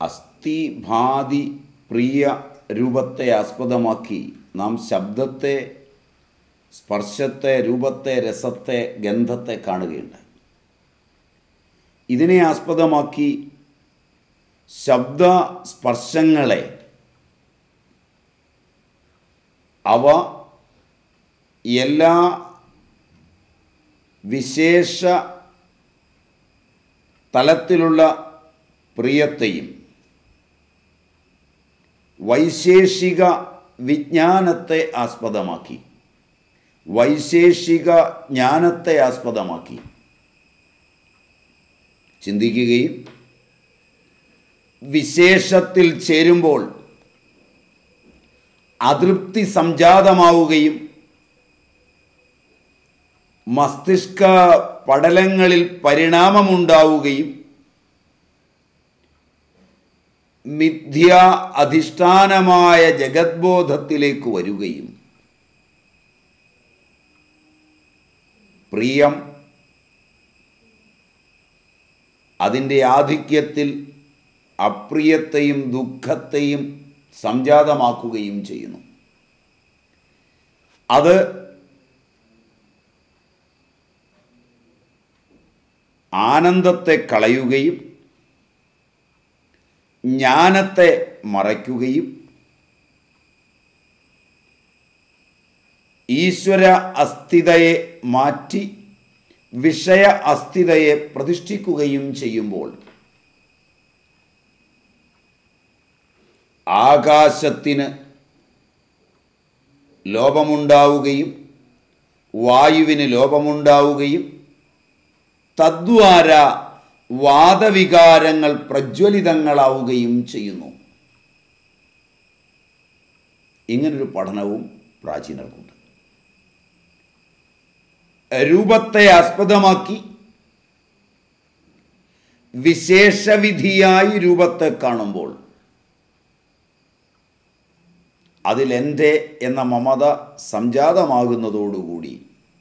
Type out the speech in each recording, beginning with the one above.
അസ്ഥിഭാതി പ്രിയ രൂപത്തെ ആസ്പദമാക്കി നാം ശബ്ദത്തെ സ്പർശത്തെ രൂപത്തെ രസത്തെ ഗന്ധത്തെ കാണുകയുണ്ടായി ഇതിനെ ആസ്പദമാക്കി ശബ്ദ സ്പർശങ്ങളെ അവ എല്ലാ വിശേഷ തലത്തിലുള്ള പ്രിയത്തെയും വൈശേഷിക വിജ്ഞാനത്തെ ആസ്പദമാക്കി വൈശേഷിക ജ്ഞാനത്തെ ആസ്പദമാക്കി ചിന്തിക്കുകയും വിശേഷത്തിൽ ചേരുമ്പോൾ അതൃപ്തി സംജാതമാവുകയും മസ്തിഷ്ക പടലങ്ങളിൽ പരിണാമമുണ്ടാവുകയും മിഥ്യ അധിഷ്ഠാനമായ ജഗദ്ബോധത്തിലേക്ക് വരികയും പ്രിയം അതിൻ്റെ ആധിക്യത്തിൽ അപ്രിയത്തെയും ദുഃഖത്തെയും സംജാതമാക്കുകയും ചെയ്യുന്നു അത് ആനന്ദത്തെ കളയുകയും ജ്ഞാനത്തെ മറയ്ക്കുകയും ഈശ്വര അസ്ഥിതയെ മാറ്റി വിഷയ അസ്ഥിതയെ പ്രതിഷ്ഠിക്കുകയും ചെയ്യുമ്പോൾ ആകാശത്തിന് ലോപമുണ്ടാവുകയും വായുവിന് ലോപമുണ്ടാവുകയും തദ്വാര വാദവികാരങ്ങൾ പ്രജ്വലിതങ്ങളാവുകയും ചെയ്യുന്നു ഇങ്ങനൊരു പഠനവും പ്രാചീനർക്കുണ്ട് രൂപത്തെ ആസ്പദമാക്കി വിശേഷവിധിയായി രൂപത്തെ കാണുമ്പോൾ അതിലെൻ്റെ എന്ന മമത സംജാതമാകുന്നതോടുകൂടി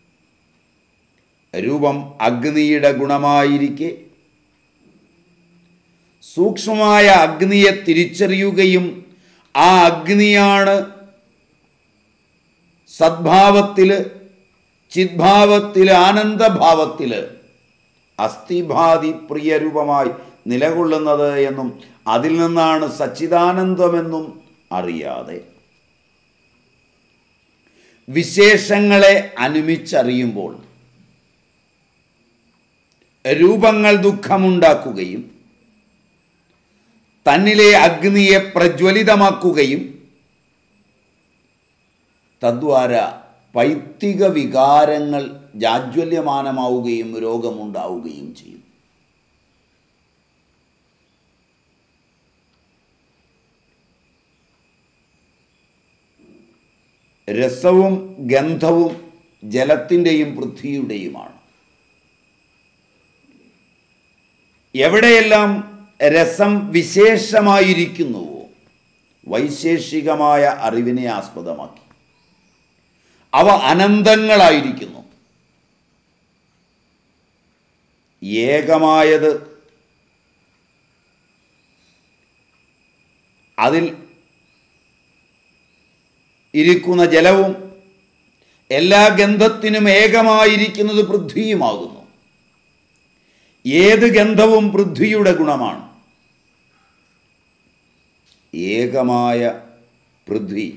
രൂപം അഗ്നിയുടെ ഗുണമായിരിക്കെ സൂക്ഷ്മമായ അഗ്നിയെ തിരിച്ചറിയുകയും ആ അഗ്നിയാണ് സദ്ഭാവത്തിൽ ചിദ്ഭാവത്തിൽ ആനന്ദഭാവത്തിൽ അസ്ഥിഭാതി പ്രിയരൂപമായി നിലകൊള്ളുന്നത് എന്നും അതിൽ നിന്നാണ് സച്ചിദാനന്ദമെന്നും അറിയാതെ വിശേഷങ്ങളെ അനുമിച്ചറിയുമ്പോൾ രൂപങ്ങൾ ദുഃഖമുണ്ടാക്കുകയും തന്നിലെ അഗ്നിയെ പ്രജ്വലിതമാക്കുകയും തദ്വാര പൈത്തിക വികാരങ്ങൾ ജാജ്വല്യമാനമാവുകയും രോഗമുണ്ടാവുകയും ചെയ്യും രസവും ഗന്ധവും ജലത്തിൻ്റെയും പൃഥ്വിയുടെയുമാണ് എവിടെയെല്ലാം രസം വിശേഷമായിരിക്കുന്നുവോ വൈശേഷികമായ അറിവിനെ ആസ്പദമാക്കി അവ അനന്തങ്ങളായിരിക്കുന്നു ഏകമായത് അതിൽ ഇരിക്കുന്ന ജലവും എല്ലാ ഗന്ധത്തിനും ഏകമായിരിക്കുന്നത് പൃഥ്വിയുമാകുന്നു ഏത് ഗന്ധവും പൃഥ്വിയുടെ ഗുണമാണ് ഏകമായ പൃഥ്വി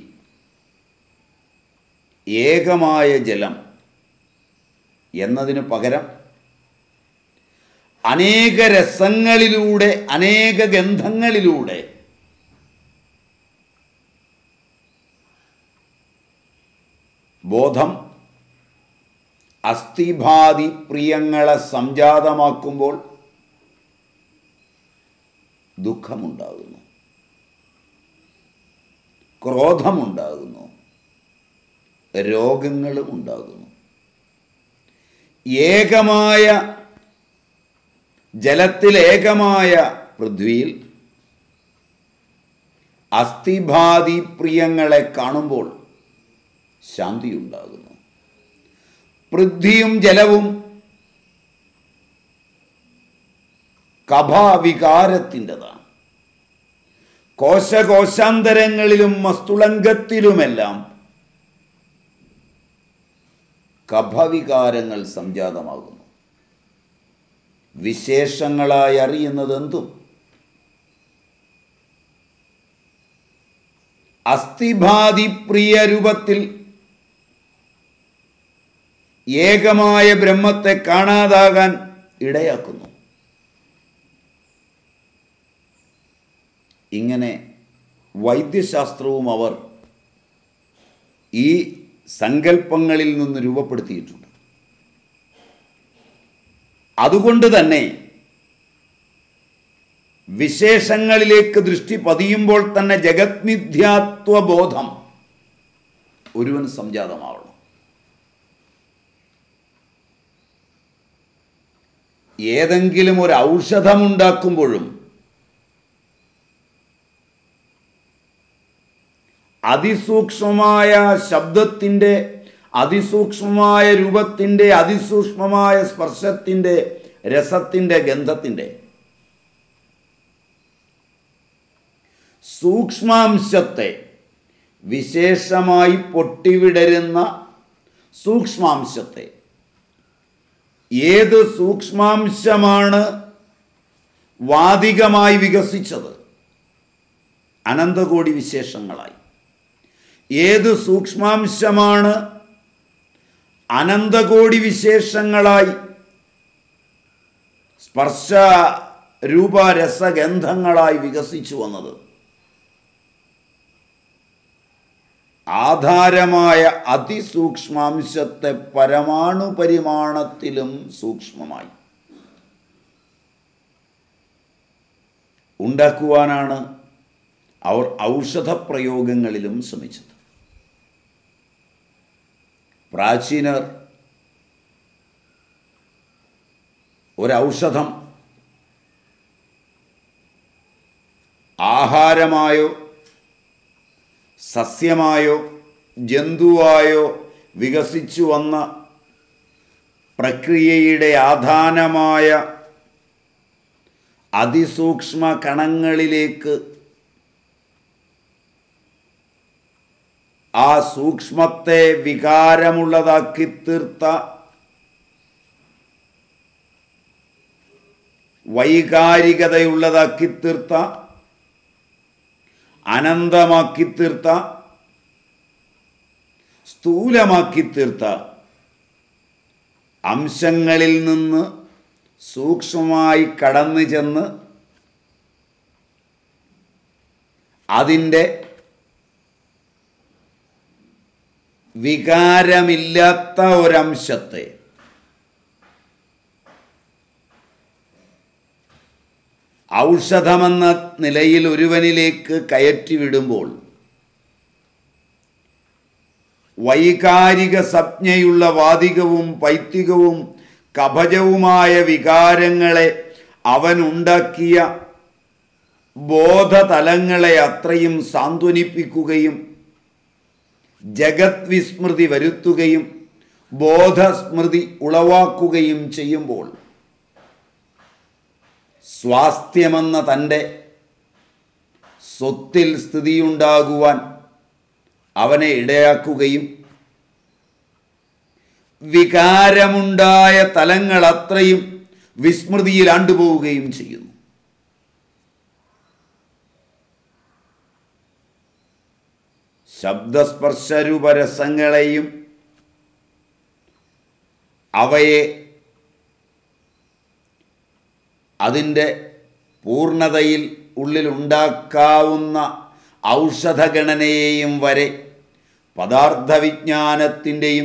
ഏകമായ ജലം എന്നതിന് പകരം അനേക രസങ്ങളിലൂടെ അനേക ഗന്ധങ്ങളിലൂടെ ബോധം അസ്ഥിഭാതി പ്രിയങ്ങളെ സംജാതമാക്കുമ്പോൾ ദുഃഖമുണ്ടാകുന്നു ക്രോധമുണ്ടാകുന്നു രോഗങ്ങളും ഉണ്ടാകുന്നു ഏകമായ ജലത്തിൽ ഏകമായ പൃഥ്വിയിൽ അസ്ഥിഭാതി പ്രിയങ്ങളെ കാണുമ്പോൾ ശാന്തിയുണ്ടാകുന്നു പൃഥ്വിയും ജലവും കഭാവികാരത്തിൻ്റെതാണ് കോശകോശാന്തരങ്ങളിലും മസ്തുളങ്കത്തിലുമെല്ലാം കഫവികാരങ്ങൾ സംജാതമാകുന്നു വിശേഷങ്ങളായി അറിയുന്നത് എന്തും അസ്ഥിഭാതിപ്രിയ രൂപത്തിൽ ഏകമായ ബ്രഹ്മത്തെ കാണാതാകാൻ ഇടയാക്കുന്നു ഇങ്ങനെ വൈദ്യശാസ്ത്രവും അവർ ഈ സങ്കല്പങ്ങളിൽ നിന്ന് രൂപപ്പെടുത്തിയിട്ടുണ്ട് അതുകൊണ്ട് തന്നെ വിശേഷങ്ങളിലേക്ക് ദൃഷ്ടി പതിയുമ്പോൾ തന്നെ ജഗത്മിഥ്യാത്വ ബോധം ഒരുവൻ സംജാതമാവണം ഏതെങ്കിലും ഒരു ഔഷധമുണ്ടാക്കുമ്പോഴും അതിസൂക്ഷ്മമായ ശബ്ദത്തിൻ്റെ അതിസൂക്ഷ്മമായ രൂപത്തിൻ്റെ അതിസൂക്ഷ്മമായ സ്പർശത്തിൻ്റെ രസത്തിൻ്റെ ഗന്ധത്തിൻ്റെ സൂക്ഷ്മാംശത്തെ വിശേഷമായി പൊട്ടിവിടരുന്ന സൂക്ഷ്മാംശത്തെ ഏത് സൂക്ഷ്മാംശമാണ് വാദികമായി വികസിച്ചത് അനന്തകോടി വിശേഷങ്ങളായി ഏത് സൂക്ഷ്മാംശമാണ് അനന്തകോടി വിശേഷങ്ങളായി സ്പർശ രൂപരസഗന്ധങ്ങളായി വികസിച്ചു വന്നത് ആധാരമായ അതിസൂക്ഷ്മാംശത്തെ പരമാണു പരിമാണത്തിലും സൂക്ഷ്മമായി ഉണ്ടാക്കുവാനാണ് അവർ ഔഷധപ്രയോഗങ്ങളിലും ശ്രമിച്ചത് പ്രാചീനർ ഒരൗഷധം ആഹാരമായോ സസ്യമായോ ജന്തുവായോ വികസിച്ചു വന്ന പ്രക്രിയയുടെ ആധാനമായ അതിസൂക്ഷ്മ കണങ്ങളിലേക്ക് ആ സൂക്ഷ്മത്തെ വികാരമുള്ളതാക്കി തീർത്ത വൈകാരികതയുള്ളതാക്കി തീർത്ത അനന്തമാക്കി തീർത്ത സ്ഥൂലമാക്കി തീർത്ത അംശങ്ങളിൽ നിന്ന് സൂക്ഷ്മമായി കടന്നു ചെന്ന് അതിൻ്റെ വികാരമില്ലാത്ത ഒരംശത്തെ ഔഷധമെന്ന നിലയിൽ ഒരുവനിലേക്ക് കയറ്റിവിടുമ്പോൾ വൈകാരിക സംജ്ഞയുള്ള വാദികവും പൈത്തികവും കഭജവുമായ വികാരങ്ങളെ അവനുണ്ടാക്കിയ ബോധതലങ്ങളെ അത്രയും സാന്ത്വനിപ്പിക്കുകയും ജഗത് വിസ്മൃതി വരുത്തുകയും ബോധസ്മൃതി ഉളവാക്കുകയും ചെയ്യുമ്പോൾ സ്വാസ്ഥ്യമെന്ന തൻ്റെ സ്വത്തിൽ സ്ഥിതിയുണ്ടാകുവാൻ അവനെ ഇടയാക്കുകയും വികാരമുണ്ടായ തലങ്ങൾ അത്രയും വിസ്മൃതിയിൽ ആണ്ടുപോവുകയും ചെയ്യുന്നു ശബ്ദസ്പർശരൂപരസങ്ങളെയും അവയെ അതിൻ്റെ പൂർണ്ണതയിൽ ഉള്ളിലുണ്ടാക്കാവുന്ന ഔഷധഗണനയെയും വരെ പദാർത്ഥവിജ്ഞാനത്തിൻ്റെയും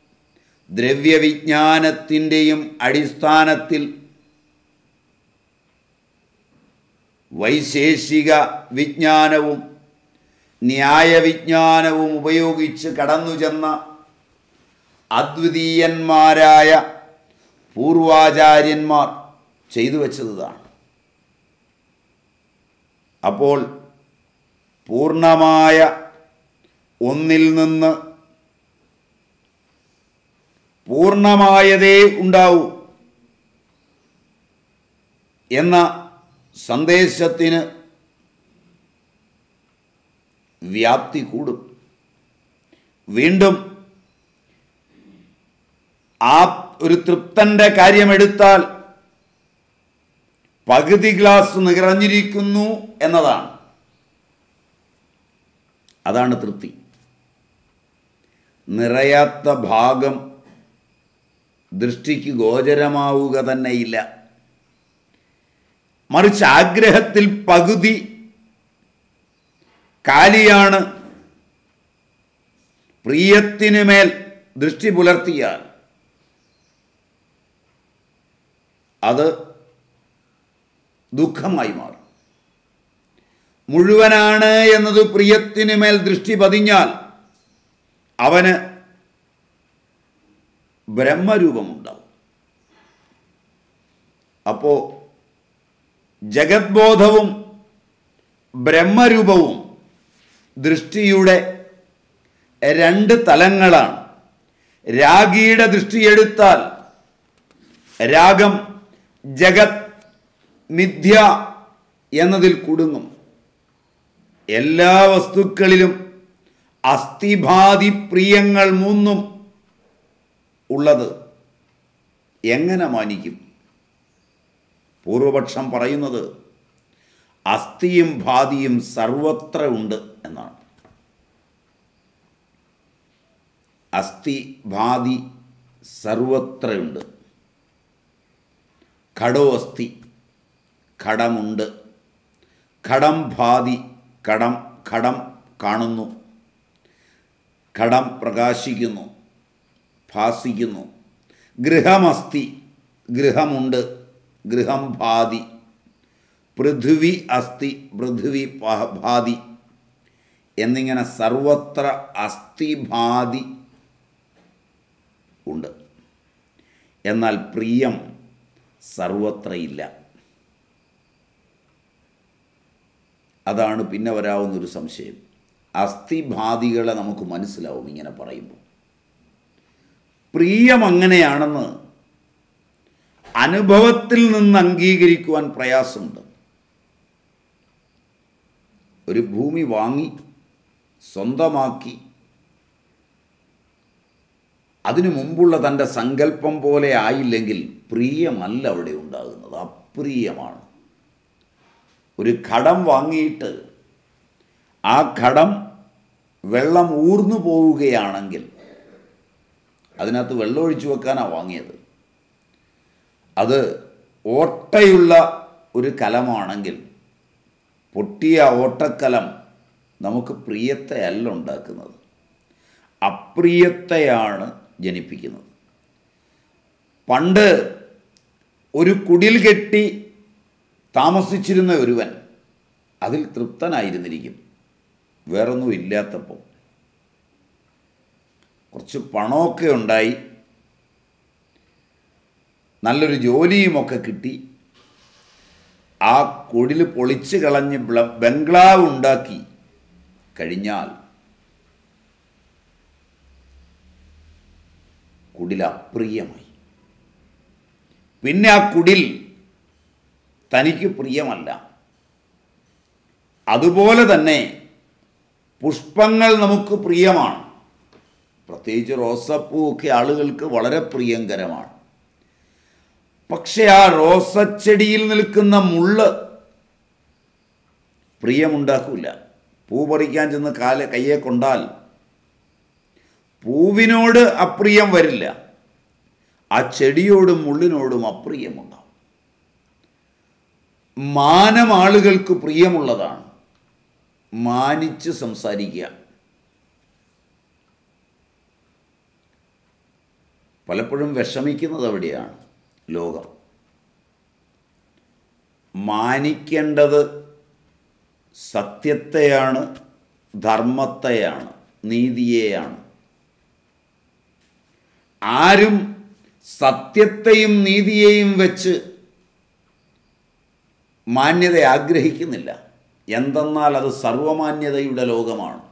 ദ്രവ്യവിജ്ഞാനത്തിൻ്റെയും അടിസ്ഥാനത്തിൽ വൈശേഷിക വിജ്ഞാനവും ന്യായവിജ്ഞാനവും ഉപയോഗിച്ച് കടന്നു ചെന്ന അദ്വിതീയന്മാരായ പൂർവാചാര്യന്മാർ ചെയ്തു വച്ചതാണ് അപ്പോൾ പൂർണ്ണമായ ഒന്നിൽ നിന്ന് പൂർണ്ണമായതേ ഉണ്ടാവൂ എന്ന സന്ദേശത്തിന് വ്യാപ്തി കൂടും വീണ്ടും ആ ഒരു തൃപ്തന്റെ കാര്യമെടുത്താൽ പകുതി ഗ്ലാസ് നിറഞ്ഞിരിക്കുന്നു എന്നതാണ് അതാണ് തൃപ്തി നിറയാത്ത ഭാഗം ദൃഷ്ടിക്ക് ഗോചരമാവുക തന്നെയില്ല മറിച്ച് ആഗ്രഹത്തിൽ പകുതി കാലിയാണ് പ്രിയത്തിനുമേൽ ദൃഷ്ടി പുലർത്തിയാൽ അത് ദുഃഖമായി മാറും മുഴുവനാണ് എന്നത് പ്രിയത്തിനുമേൽ ദൃഷ്ടി പതിഞ്ഞാൽ അവന് ബ്രഹ്മരൂപമുണ്ടാവും അപ്പോൾ ജഗത്ബോധവും ബ്രഹ്മരൂപവും ദൃഷ്ടിയുടെ രണ്ട് തലങ്ങളാണ് രാഗിയുടെ ദൃഷ്ടിയെടുത്താൽ രാഗം ജഗത് മിഥ്യ എന്നതിൽ കുടുങ്ങും എല്ലാ വസ്തുക്കളിലും അസ്ഥിഭാതി പ്രിയങ്ങൾ മൂന്നും ഉള്ളത് എങ്ങനെ മാനിക്കും പൂർവപക്ഷം പറയുന്നത് അസ്ഥിയും ഭാതിയും സർവത്ര ഉണ്ട് എന്നാണ് അസ്ഥി ഭാതി സർവത്രയുണ്ട് ഘടോ അസ്ഥി ഘടമുണ്ട് ഘടം ഭാതി ഘടം ഘടം കാണുന്നു ഘടം പ്രകാശിക്കുന്നു ഭാസിക്കുന്നു ഗൃഹമസ്തി ഗൃഹമുണ്ട് ഗൃഹം ഭാതി പൃഥ്വി അസ്ഥി പൃഥ്വി പ- ഭാതി എന്നിങ്ങനെ സർവത്ര അസ്ഥിഭാതി ഉണ്ട് എന്നാൽ പ്രിയം സർവത്ര ഇല്ല അതാണ് പിന്നെ വരാവുന്നൊരു സംശയം അസ്ഥിഭാതികളെ നമുക്ക് മനസ്സിലാവും ഇങ്ങനെ പറയുമ്പോൾ പ്രിയം അങ്ങനെയാണെന്ന് അനുഭവത്തിൽ നിന്ന് അംഗീകരിക്കുവാൻ പ്രയാസമുണ്ട് ഒരു ഭൂമി വാങ്ങി സ്വന്തമാക്കി അതിനു മുമ്പുള്ള തൻ്റെ സങ്കല്പം പോലെ ആയില്ലെങ്കിൽ പ്രിയമല്ല അവിടെ ഉണ്ടാകുന്നത് അപ്രിയമാണ് ഒരു ഘടം വാങ്ങിയിട്ട് ആ ഘടം വെള്ളം ഊർന്നു പോവുകയാണെങ്കിൽ അതിനകത്ത് വെള്ളം ഒഴിച്ചു വെക്കാനാണ് വാങ്ങിയത് അത് ഓട്ടയുള്ള ഒരു കലമാണെങ്കിൽ പൊട്ടിയ ഓട്ടക്കലം നമുക്ക് പ്രിയത്തെ അല്ല ഉണ്ടാക്കുന്നത് അപ്രിയത്തെയാണ് ജനിപ്പിക്കുന്നത് പണ്ട് ഒരു കുടിൽ കെട്ടി താമസിച്ചിരുന്ന ഒരുവൻ അതിൽ തൃപ്തനായിരുന്നിരിക്കും വേറൊന്നും ഇല്ലാത്തപ്പോൾ കുറച്ച് പണമൊക്കെ ഉണ്ടായി നല്ലൊരു ജോലിയുമൊക്കെ കിട്ടി ആ കുടിൽ പൊളിച്ച് കളഞ്ഞ് ബ്ല- ബംഗ്ലാവ് ഉണ്ടാക്കി കഴിഞ്ഞാൽ കുടിൽ അപ്രിയമായി പിന്നെ ആ കുടിൽ തനിക്ക് പ്രിയമല്ല അതുപോലെ തന്നെ പുഷ്പങ്ങൾ നമുക്ക് പ്രിയമാണ് പ്രത്യേകിച്ച് റോസപ്പൂ ഒക്കെ ആളുകൾക്ക് വളരെ പ്രിയങ്കരമാണ് പക്ഷെ ആ റോസച്ചെടിയിൽ നിൽക്കുന്ന മുള്ള് പ്രിയമുണ്ടാക്കില്ല പൂ പറിക്കാൻ ചെന്ന് കാല കയ്യെ കൊണ്ടാൽ പൂവിനോട് അപ്രിയം വരില്ല ആ ചെടിയോടും മുള്ളിനോടും അപ്രിയമുണ്ടാവും മാനം ആളുകൾക്ക് പ്രിയമുള്ളതാണ് മാനിച്ച് സംസാരിക്കുക പലപ്പോഴും വിഷമിക്കുന്നത് അവിടെയാണ് ലോകം മാനിക്കേണ്ടത് സത്യത്തെയാണ് ധർമ്മത്തെയാണ് നീതിയെയാണ് ആരും സത്യത്തെയും നീതിയെയും വെച്ച് മാന്യത ആഗ്രഹിക്കുന്നില്ല എന്തെന്നാൽ അത് സർവമാന്യതയുടെ ലോകമാണ്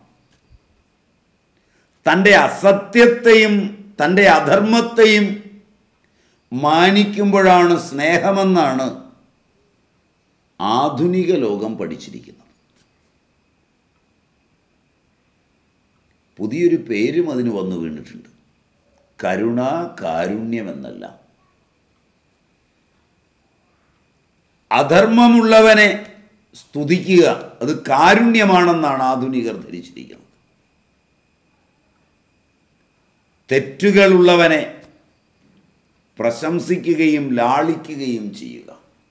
തൻ്റെ അസത്യത്തെയും തൻ്റെ അധർമ്മത്തെയും മാനിക്കുമ്പോഴാണ് സ്നേഹമെന്നാണ് ആധുനിക ലോകം പഠിച്ചിരിക്കുന്നത് പുതിയൊരു പേരും അതിന് വന്നു വീണിട്ടുണ്ട് കരുണ കാരുണ്യമെന്നല്ല അധർമ്മമുള്ളവനെ സ്തുതിക്കുക അത് കാരുണ്യമാണെന്നാണ് ആധുനികർ ധരിച്ചിരിക്കുന്നത് തെറ്റുകളുള്ളവനെ പ്രശംസിക്കുകയും ലാളിക്കുകയും ചെയ്യുക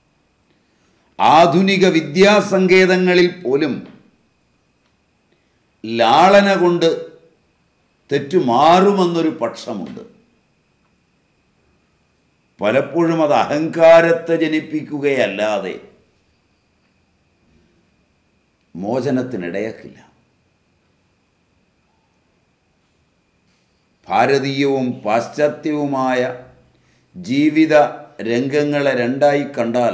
ആധുനിക വിദ്യാസങ്കേതങ്ങളിൽ പോലും ലാളന കൊണ്ട് തെറ്റുമാറുമെന്നൊരു പക്ഷമുണ്ട് പലപ്പോഴും അത് അഹങ്കാരത്തെ ജനിപ്പിക്കുകയല്ലാതെ മോചനത്തിനിടയാക്കില്ല ഭാരതീയവും പാശ്ചാത്യവുമായ ജീവിത രംഗങ്ങളെ രണ്ടായി കണ്ടാൽ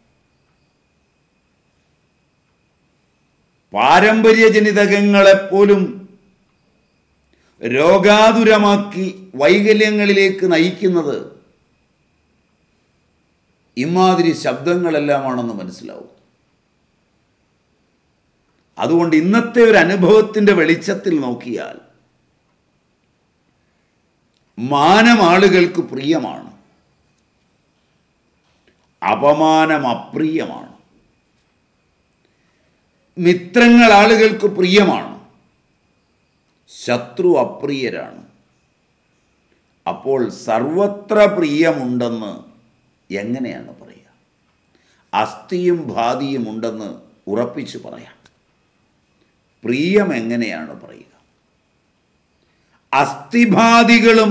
പാരമ്പര്യജനിതകങ്ങളെപ്പോലും രോഗാതുരമാക്കി വൈകല്യങ്ങളിലേക്ക് നയിക്കുന്നത് ഇമാതിരി ശബ്ദങ്ങളെല്ലാമാണെന്ന് മനസ്സിലാവും അതുകൊണ്ട് ഇന്നത്തെ ഒരു അനുഭവത്തിൻ്റെ വെളിച്ചത്തിൽ നോക്കിയാൽ മാനം ആളുകൾക്ക് പ്രിയമാണ് അപമാനം അപ്രിയമാണ് മിത്രങ്ങൾ ആളുകൾക്ക് പ്രിയമാണ് ശത്രു അപ്രിയരാണ് അപ്പോൾ സർവത്ര പ്രിയമുണ്ടെന്ന് എങ്ങനെയാണ് പറയുക അസ്ഥിയും ഭാതിയും ഉണ്ടെന്ന് ഉറപ്പിച്ചു പറയാം പ്രിയം എങ്ങനെയാണ് പറയുക അസ്ഥിഭാതികളും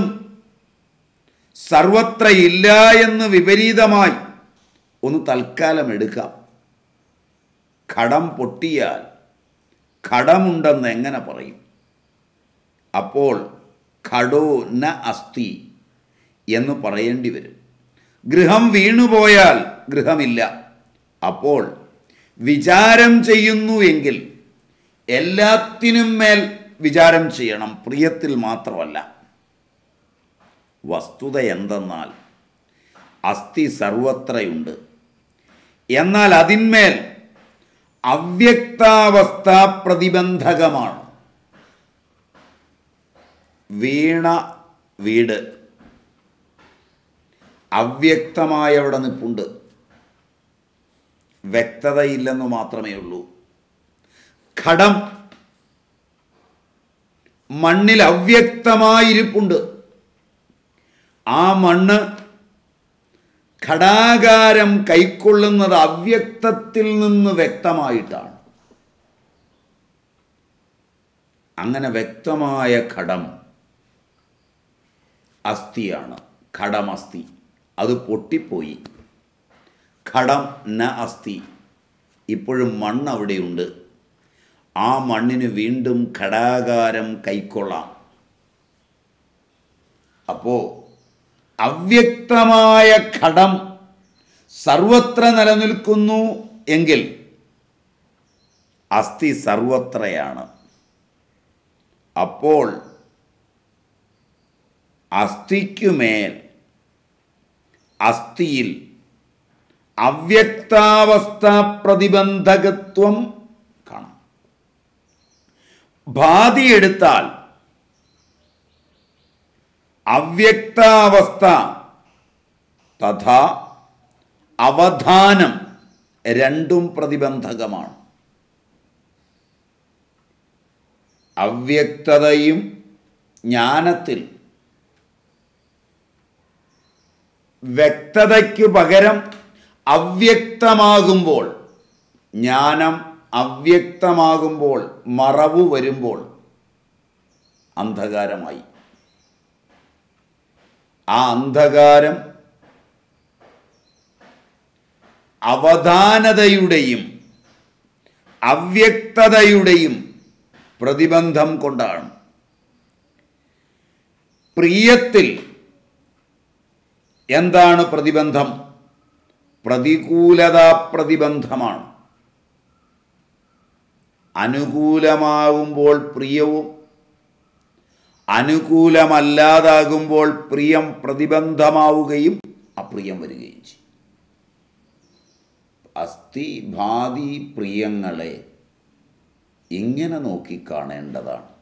സർവത്ര ഇല്ല എന്ന് വിപരീതമായി ഒന്ന് തൽക്കാലം എടുക്കാം ഘടം പൊട്ടിയാൽ ഘടമുണ്ടെന്ന് എങ്ങനെ പറയും അപ്പോൾ ഘടോ ന അസ്ഥി എന്ന് പറയേണ്ടി വരും ഗൃഹം വീണുപോയാൽ ഗൃഹമില്ല അപ്പോൾ വിചാരം ചെയ്യുന്നു എങ്കിൽ എല്ലാത്തിനും മേൽ വിചാരം ചെയ്യണം പ്രിയത്തിൽ മാത്രമല്ല വസ്തുത എന്തെന്നാൽ അസ്ഥി സർവത്രയുണ്ട് എന്നാൽ അതിന്മേൽ അവ്യക്താവസ്ഥ പ്രതിബന്ധകമാണ് വീണ വീട് അവ്യക്തമായ അവിടെ നിപ്പുണ്ട് വ്യക്തതയില്ലെന്ന് മാത്രമേ ഉള്ളൂ ഘടം മണ്ണിൽ അവ്യക്തമായിരിപ്പുണ്ട് ആ മണ്ണ് ഘടാകാരം കൈക്കൊള്ളുന്നത് അവ്യക്തത്തിൽ നിന്ന് വ്യക്തമായിട്ടാണ് അങ്ങനെ വ്യക്തമായ ഘടം അസ്ഥിയാണ് ഘടമസ്ഥി അത് പൊട്ടിപ്പോയി ഘടം ന അസ്ഥി ഇപ്പോഴും മണ്ണ് അവിടെയുണ്ട് ആ മണ്ണിന് വീണ്ടും ഘടാകാരം കൈക്കൊള്ളാം അപ്പോൾ അവ്യക്തമായ ഘടം സർവത്ര നിലനിൽക്കുന്നു എങ്കിൽ അസ്ഥി സർവത്രയാണ് അപ്പോൾ അസ്ഥിക്കുമേൽ അസ്ഥിയിൽ അവ്യക്താവസ്ഥ പ്രതിബന്ധകത്വം കാണാം ഭാതി എടുത്താൽ അവ്യക്താവസ്ഥ തഥാ അവധാനം രണ്ടും പ്രതിബന്ധകമാണ് അവ്യക്തതയും ജ്ഞാനത്തിൽ വ്യക്തതയ്ക്ക് പകരം അവ്യക്തമാകുമ്പോൾ ജ്ഞാനം അവ്യക്തമാകുമ്പോൾ മറവ് വരുമ്പോൾ അന്ധകാരമായി ആ അന്ധകാരം അവധാനതയുടെയും അവ്യക്തതയുടെയും പ്രതിബന്ധം കൊണ്ടാണ് പ്രിയത്തിൽ എന്താണ് പ്രതിബന്ധം പ്രതികൂലതാ പ്രതിബന്ധമാണ് അനുകൂലമാകുമ്പോൾ പ്രിയവും അനുകൂലമല്ലാതാകുമ്പോൾ പ്രിയം പ്രതിബന്ധമാവുകയും അപ്രിയം വരികയും ചെയ്യും അസ്ഥി ഭാതി പ്രിയങ്ങളെ ഇങ്ങനെ നോക്കിക്കാണേണ്ടതാണ്